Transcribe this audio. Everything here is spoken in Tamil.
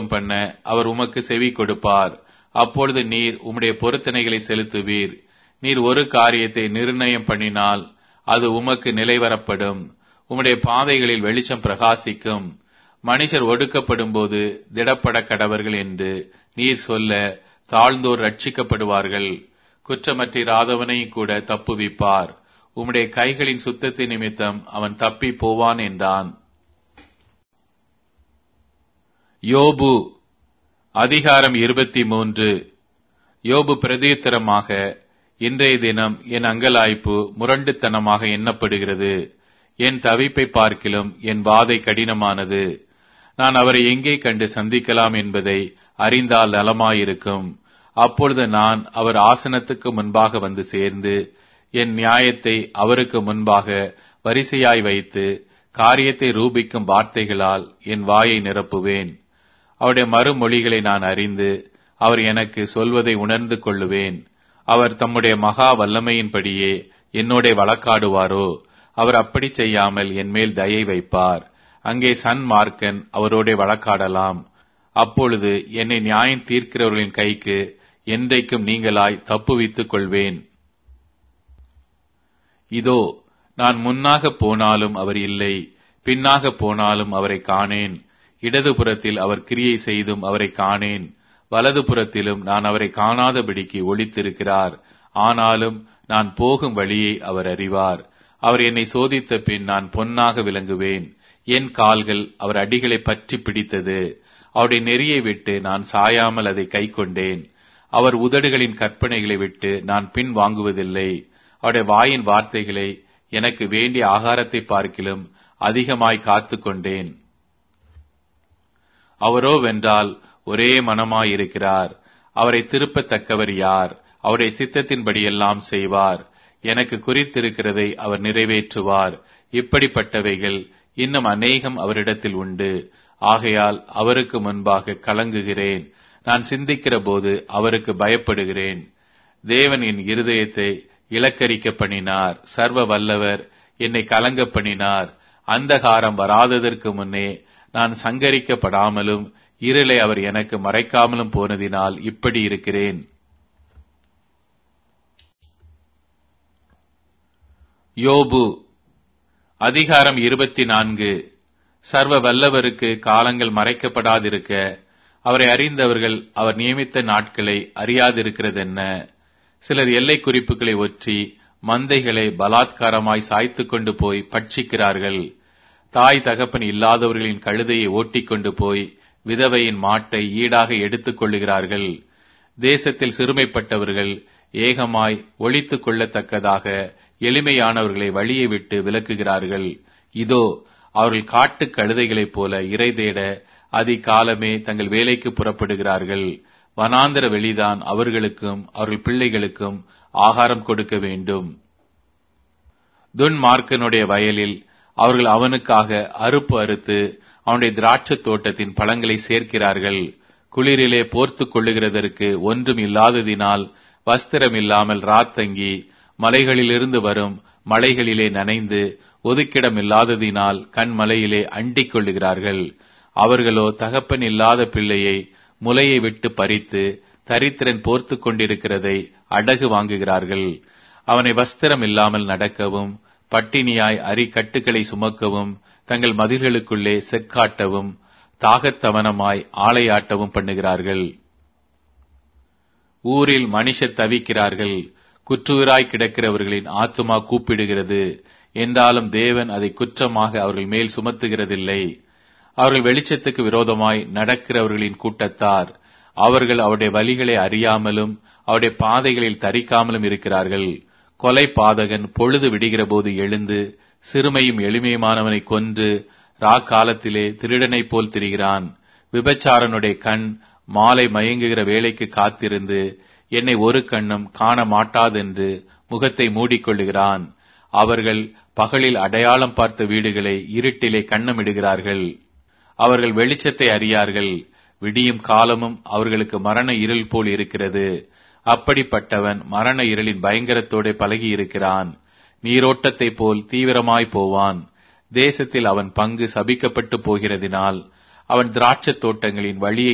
பண்ண அவர் உமக்கு செவி கொடுப்பார் அப்பொழுது நீர் உம்முடைய பொருத்தனைகளை செலுத்துவீர் நீர் ஒரு காரியத்தை நிர்ணயம் பண்ணினால் அது உமக்கு நிலைவரப்படும் உம்முடைய பாதைகளில் வெளிச்சம் பிரகாசிக்கும் மனுஷர் ஒடுக்கப்படும் போது திடப்பட கடவர்கள் என்று நீர் சொல்ல தாழ்ந்தோர் ரட்சிக்கப்படுவார்கள் குற்றமற்றிராதவனையும் கூட தப்புவிப்பார் உம்முடைய கைகளின் சுத்தத்தின் நிமித்தம் அவன் தப்பி போவான் என்றான் யோபு அதிகாரம் இருபத்தி மூன்று யோபு பிரதியுத்தரமாக இன்றைய தினம் என் அங்கலாய்ப்பு முரண்டுத்தனமாக எண்ணப்படுகிறது என் தவிப்பை பார்க்கிலும் என் வாதை கடினமானது நான் அவரை எங்கே கண்டு சந்திக்கலாம் என்பதை அறிந்தால் நலமாயிருக்கும் அப்பொழுது நான் அவர் ஆசனத்துக்கு முன்பாக வந்து சேர்ந்து என் நியாயத்தை அவருக்கு முன்பாக வரிசையாய் வைத்து காரியத்தை ரூபிக்கும் வார்த்தைகளால் என் வாயை நிரப்புவேன் அவருடைய மறுமொழிகளை நான் அறிந்து அவர் எனக்கு சொல்வதை உணர்ந்து கொள்ளுவேன் அவர் தம்முடைய மகா வல்லமையின்படியே என்னோட வழக்காடுவாரோ அவர் அப்படி செய்யாமல் என் மேல் தயை வைப்பார் அங்கே சன் மார்க்கன் அவரோட வழக்காடலாம் அப்பொழுது என்னை நியாயம் தீர்க்கிறவர்களின் கைக்கு என்றைக்கும் நீங்களாய் தப்புவித்துக் கொள்வேன் இதோ நான் முன்னாக போனாலும் அவர் இல்லை பின்னாக போனாலும் அவரை காணேன் இடதுபுறத்தில் அவர் கிரியை செய்தும் அவரை காணேன் வலதுபுறத்திலும் நான் அவரை காணாதபடிக்கு ஒளித்திருக்கிறார் ஆனாலும் நான் போகும் வழியை அவர் அறிவார் அவர் என்னை சோதித்த பின் நான் பொன்னாக விளங்குவேன் என் கால்கள் அவர் அடிகளை பற்றி பிடித்தது அவருடைய நெறியை விட்டு நான் சாயாமல் அதை கை கொண்டேன் அவர் உதடுகளின் கற்பனைகளை விட்டு நான் பின் வாங்குவதில்லை அவருடைய வாயின் வார்த்தைகளை எனக்கு வேண்டிய ஆகாரத்தை பார்க்கிலும் அதிகமாய் காத்து கொண்டேன் அவரோ வென்றால் ஒரே மனமாயிருக்கிறார் அவரை திருப்பத்தக்கவர் யார் அவருடைய சித்தத்தின்படியெல்லாம் செய்வார் எனக்கு குறித்திருக்கிறதை அவர் நிறைவேற்றுவார் இப்படிப்பட்டவைகள் இன்னும் அநேகம் அவரிடத்தில் உண்டு ஆகையால் அவருக்கு முன்பாக கலங்குகிறேன் நான் சிந்திக்கிற போது அவருக்கு பயப்படுகிறேன் தேவன் என் இருதயத்தை இலக்கரிக்க பண்ணினார் சர்வ வல்லவர் என்னை கலங்க பண்ணினார் அந்தகாரம் வராததற்கு முன்னே நான் சங்கரிக்கப்படாமலும் இருளை அவர் எனக்கு மறைக்காமலும் போனதினால் இப்படி இருக்கிறேன் யோபு அதிகாரம் இருபத்தி நான்கு சர்வ வல்லவருக்கு காலங்கள் மறைக்கப்படாதிருக்க அவரை அறிந்தவர்கள் அவர் நியமித்த நாட்களை அறியாதிருக்கிறதென்ன சிலர் எல்லை குறிப்புகளை ஒற்றி மந்தைகளை பலாத்காரமாய் சாய்த்து கொண்டு போய் பட்சிக்கிறார்கள் தாய் தகப்பன் இல்லாதவர்களின் கழுதையை ஓட்டிக்கொண்டு போய் விதவையின் மாட்டை ஈடாக எடுத்துக் கொள்ளுகிறார்கள் தேசத்தில் சிறுமைப்பட்டவர்கள் ஏகமாய் ஒழித்துக் கொள்ளத்தக்கதாக எளிமையானவர்களை வழியை விட்டு விலக்குகிறார்கள் இதோ அவர்கள் காட்டு கழுதைகளைப் போல இறை தேட அதிகாலமே தங்கள் வேலைக்கு புறப்படுகிறார்கள் வனாந்தர வெளிதான் அவர்களுக்கும் அவர்கள் பிள்ளைகளுக்கும் ஆகாரம் கொடுக்க வேண்டும் துன்மார்க்கனுடைய வயலில் அவர்கள் அவனுக்காக அறுப்பு அறுத்து அவனுடைய திராட்சத் தோட்டத்தின் பழங்களை சேர்க்கிறார்கள் குளிரிலே போர்த்துக் கொள்ளுகிறதற்கு ஒன்றும் இல்லாததினால் வஸ்திரம் இல்லாமல் ராத்தங்கி மலைகளிலிருந்து வரும் மலைகளிலே நனைந்து ஒதுக்கிடம் இல்லாததினால் கண்மலையிலே அண்டிக் கொள்ளுகிறார்கள் அவர்களோ தகப்பன் இல்லாத பிள்ளையை முலையை விட்டு பறித்து தரித்திரன் போர்த்து கொண்டிருக்கிறதை அடகு வாங்குகிறார்கள் அவனை வஸ்திரம் இல்லாமல் நடக்கவும் பட்டினியாய் அரிக்கட்டுகளை சுமக்கவும் தங்கள் மதில்களுக்குள்ளே செக்காட்டவும் தாகத்தவனமாய் ஆளையாட்டவும் பண்ணுகிறார்கள் ஊரில் மனுஷர் தவிக்கிறார்கள் குற்றுயிராய் கிடக்கிறவர்களின் ஆத்துமா கூப்பிடுகிறது என்றாலும் தேவன் அதை குற்றமாக அவர்கள் மேல் சுமத்துகிறதில்லை அவர்கள் வெளிச்சத்துக்கு விரோதமாய் நடக்கிறவர்களின் கூட்டத்தார் அவர்கள் அவருடைய வழிகளை அறியாமலும் அவருடைய பாதைகளில் தரிக்காமலும் இருக்கிறார்கள் கொலை பாதகன் பொழுது விடுகிற போது எழுந்து சிறுமையும் எளிமையுமானவனை கொன்று ராக்காலத்திலே திருடனைப் போல் திரிகிறான் விபச்சாரனுடைய கண் மாலை மயங்குகிற வேலைக்கு காத்திருந்து என்னை ஒரு கண்ணும் காண மாட்டாதென்று முகத்தை மூடிக்கொள்ளுகிறான் அவர்கள் பகலில் அடையாளம் பார்த்த வீடுகளை இருட்டிலே கண்ணமிடுகிறார்கள் அவர்கள் வெளிச்சத்தை அறியார்கள் விடியும் காலமும் அவர்களுக்கு மரண இருள் போல் இருக்கிறது அப்படிப்பட்டவன் மரண இருளின் பயங்கரத்தோட பழகி இருக்கிறான் நீரோட்டத்தை போல் தீவிரமாய் போவான் தேசத்தில் அவன் பங்கு சபிக்கப்பட்டு போகிறதினால் அவன் திராட்சத் தோட்டங்களின் வழியை